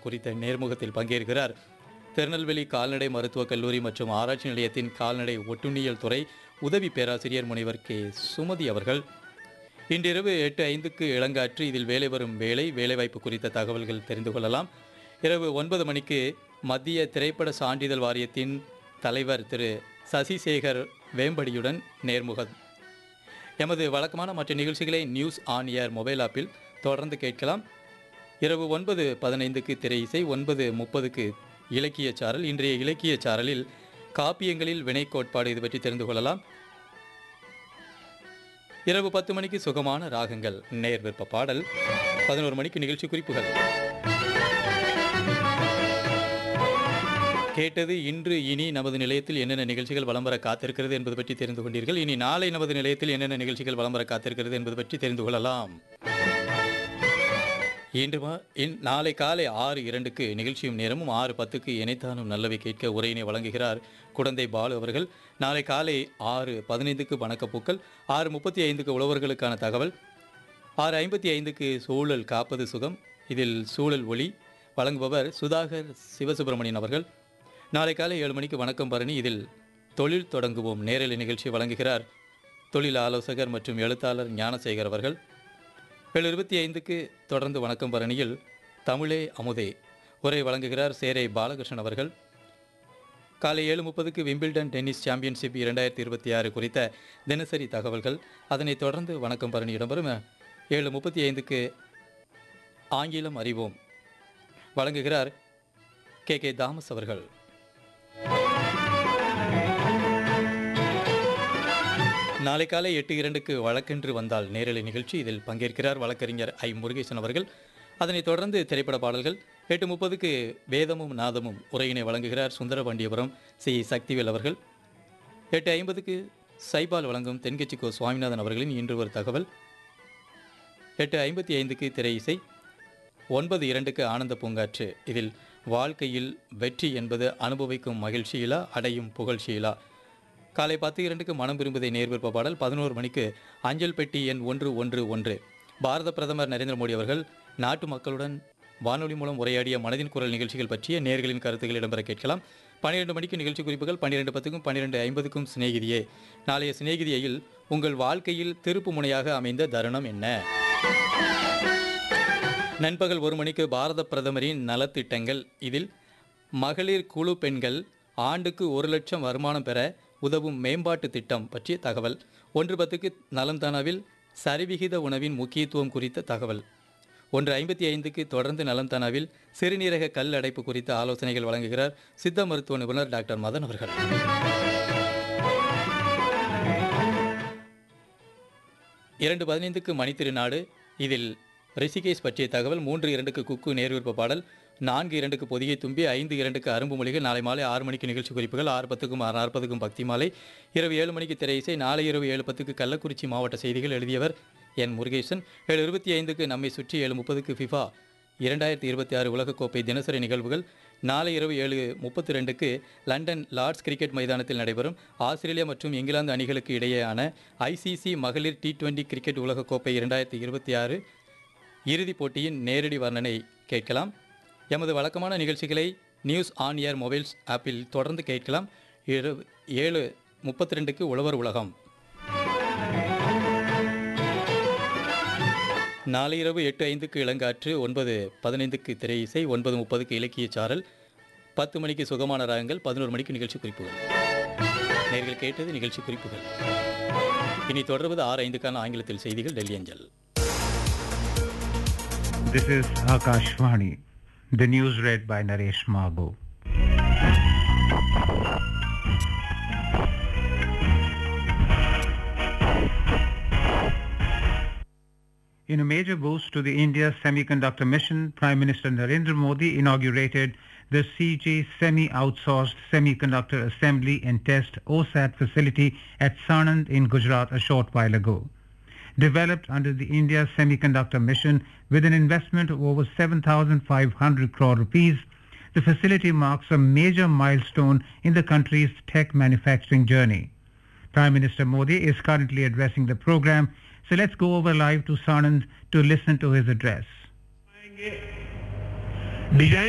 குறித்த நேர்முகத்தில் பங்கேற்கிறார் திருநெல்வேலி கால்நடை மருத்துவக் கல்லூரி மற்றும் ஆராய்ச்சி நிலையத்தின் கால்நடை ஒட்டுண்ணியல் துறை உதவி பேராசிரியர் முனைவர் கே சுமதி அவர்கள் இன்றிரவு எட்டு ஐந்துக்கு இளங்காற்று இதில் வேலை வரும் வேலை வேலைவாய்ப்பு குறித்த தகவல்கள் தெரிந்து கொள்ளலாம் இரவு ஒன்பது மணிக்கு மத்திய திரைப்பட சான்றிதழ் வாரியத்தின் தலைவர் திரு சசிசேகர் வேம்படியுடன் நேர்முகம் எமது வழக்கமான மற்ற நிகழ்ச்சிகளை நியூஸ் ஆன் ஏர் மொபைல் ஆப்பில் தொடர்ந்து கேட்கலாம் இரவு ஒன்பது பதினைந்துக்கு திரை இசை ஒன்பது முப்பதுக்கு இலக்கிய சாரல் இன்றைய இலக்கிய சாரலில் காப்பியங்களில் வினை கோட்பாடு இது பற்றி தெரிந்து கொள்ளலாம் இரவு பத்து மணிக்கு சுகமான ராகங்கள் நேர் விருப்ப பாடல் பதினோரு மணிக்கு நிகழ்ச்சி குறிப்புகள் கேட்டது இன்று இனி நமது நிலையத்தில் என்னென்ன நிகழ்ச்சிகள் வலம் வர காத்திருக்கிறது என்பது பற்றி தெரிந்து கொண்டீர்கள் இனி நாளை நமது நிலையத்தில் என்னென்ன நிகழ்ச்சிகள் வலம் வர காத்திருக்கிறது என்பது பற்றி தெரிந்து கொள்ளலாம் இன்று மா- இன் நாளை காலை ஆறு இரண்டுக்கு நிகழ்ச்சியும் நேரமும் ஆறு பத்துக்கு இணைத்தானும் நல்லவை கேட்க உரையினை வழங்குகிறார் குடந்தை பாலு அவர்கள் நாளை காலை ஆறு பதினைந்துக்கு வணக்கப்பூக்கள் ஆறு முப்பத்தி ஐந்துக்கு உழவர்களுக்கான தகவல் ஆறு ஐம்பத்தி ஐந்துக்கு சூழல் காப்பது சுகம் இதில் சூழல் ஒளி வழங்குபவர் சுதாகர் சிவசுப்பிரமணியன் அவர்கள் நாளை காலை ஏழு மணிக்கு வணக்கம் பரணி இதில் தொழில் தொடங்குவோம் நேரலை நிகழ்ச்சி வழங்குகிறார் தொழில் ஆலோசகர் மற்றும் எழுத்தாளர் ஞானசேகர் அவர்கள் ஏழு இருபத்தி ஐந்துக்கு தொடர்ந்து வணக்கம் பரணியில் தமிழே அமுதே உரை வழங்குகிறார் சேரை பாலகிருஷ்ணன் அவர்கள் காலை ஏழு முப்பதுக்கு விம்பிள்டன் டென்னிஸ் சாம்பியன்ஷிப் இரண்டாயிரத்தி இருபத்தி ஆறு குறித்த தினசரி தகவல்கள் அதனைத் தொடர்ந்து வணக்கம் பரணி இடம்பெறும் ஏழு முப்பத்தி ஐந்துக்கு ஆங்கிலம் அறிவோம் வழங்குகிறார் கே கே தாமஸ் அவர்கள் நாளை காலை எட்டு இரண்டுக்கு வழக்கென்று வந்தால் நேரலை நிகழ்ச்சி இதில் பங்கேற்கிறார் வழக்கறிஞர் ஐ முருகேசன் அவர்கள் அதனைத் தொடர்ந்து திரைப்பட பாடல்கள் எட்டு முப்பதுக்கு வேதமும் நாதமும் உரையினை வழங்குகிறார் சுந்தரபாண்டியபுரம் சி சக்திவேல் அவர்கள் எட்டு ஐம்பதுக்கு சைபால் வழங்கும் தென்கட்சி கோ சுவாமிநாதன் அவர்களின் இன்று ஒரு தகவல் எட்டு ஐம்பத்தி ஐந்துக்கு திரை இசை ஒன்பது இரண்டுக்கு ஆனந்த பூங்காற்று இதில் வாழ்க்கையில் வெற்றி என்பது அனுபவிக்கும் மகிழ்ச்சியிலா அடையும் புகழ்ச்சியிலா காலை பத்து இரண்டுக்கு மனம் விரும்புதை நேர்விற்ப பாடல் பதினோரு மணிக்கு அஞ்சல் பெட்டி எண் ஒன்று ஒன்று ஒன்று பாரத பிரதமர் நரேந்திர மோடி அவர்கள் நாட்டு மக்களுடன் வானொலி மூலம் உரையாடிய மனதின் குரல் நிகழ்ச்சிகள் பற்றிய நேர்களின் கருத்துக்கள் இடம்பெற கேட்கலாம் பன்னிரெண்டு மணிக்கு நிகழ்ச்சி குறிப்புகள் பன்னிரெண்டு பத்துக்கும் பன்னிரெண்டு ஐம்பதுக்கும் சிநேகிதியே நாளைய சிநேகிதியில் உங்கள் வாழ்க்கையில் திருப்பு முனையாக அமைந்த தருணம் என்ன நண்பகல் ஒரு மணிக்கு பாரத பிரதமரின் நலத்திட்டங்கள் இதில் மகளிர் குழு பெண்கள் ஆண்டுக்கு ஒரு லட்சம் வருமானம் பெற உதவும் மேம்பாட்டு திட்டம் பற்றிய தகவல் ஒன்று பத்துக்கு நலம்தானாவில் சரிவிகித உணவின் முக்கியத்துவம் குறித்த தகவல் ஒன்று ஐம்பத்தி ஐந்துக்கு தொடர்ந்து நலம்தானாவில் சிறுநீரக கல் அடைப்பு குறித்த ஆலோசனைகள் வழங்குகிறார் சித்த மருத்துவ நிபுணர் டாக்டர் மதன் அவர்கள் இரண்டு பதினைந்துக்கு மணித்திருநாடு இதில் ரிஷிகேஷ் பற்றிய தகவல் மூன்று இரண்டுக்கு குக்கு நேர்விற்ப பாடல் நான்கு இரண்டுக்கு பொதிகை தும்பி ஐந்து இரண்டுக்கு அரும்பு மொழிகள் நாளை மாலை ஆறு மணிக்கு நிகழ்ச்சி குறிப்புகள் ஆறு பத்துக்கும் ஆறு நாற்பதுக்கும் பக்தி மாலை இரவு ஏழு மணிக்கு திரை இசை நாளை இரவு ஏழு பத்துக்கு கள்ளக்குறிச்சி மாவட்ட செய்திகள் எழுதியவர் என் முருகேசன் ஏழு இருபத்தி ஐந்துக்கு நம்மை சுற்றி ஏழு முப்பதுக்கு ஃபிஃபா இரண்டாயிரத்தி இருபத்தி ஆறு உலகக்கோப்பை தினசரி நிகழ்வுகள் நாளை இரவு ஏழு முப்பத்தி ரெண்டுக்கு லண்டன் லார்ட்ஸ் கிரிக்கெட் மைதானத்தில் நடைபெறும் ஆஸ்திரேலியா மற்றும் இங்கிலாந்து அணிகளுக்கு இடையேயான ஐசிசி மகளிர் டி டுவெண்டி கிரிக்கெட் உலகக்கோப்பை இரண்டாயிரத்தி இருபத்தி ஆறு இறுதிப் போட்டியின் நேரடி வர்ணனை கேட்கலாம் எமது வழக்கமான நிகழ்ச்சிகளை நியூஸ் ஆன் ஏர் மொபைல்ஸ் ஆப்பில் தொடர்ந்து கேட்கலாம் இரவு ஏழு முப்பத்தி ரெண்டுக்கு உழவர் உலகம் நாளை இரவு எட்டு ஐந்துக்கு இளங்காற்று ஒன்பது பதினைந்துக்கு திரை இசை ஒன்பது முப்பதுக்கு இலக்கிய சாரல் பத்து மணிக்கு சுகமான ராகங்கள் பதினோரு மணிக்கு நிகழ்ச்சி குறிப்புகள் நேர்கள் கேட்டது நிகழ்ச்சி குறிப்புகள் இனி தொடர்வது ஆறு ஐந்துக்கான ஆங்கிலத்தில் செய்திகள் டெல்லி அஞ்சல் This is Akashvani. The news read by Naresh Mabu. In a major boost to the India semiconductor mission, Prime Minister Narendra Modi inaugurated the CG semi-outsourced semiconductor assembly and test OSAT facility at Sanand in Gujarat a short while ago. Developed under the India Semiconductor Mission with an investment of over 7,500 crore rupees, the facility marks a major milestone in the country's tech manufacturing journey. Prime Minister Modi is currently addressing the program, so let's go over live to Sanand to listen to his address. Design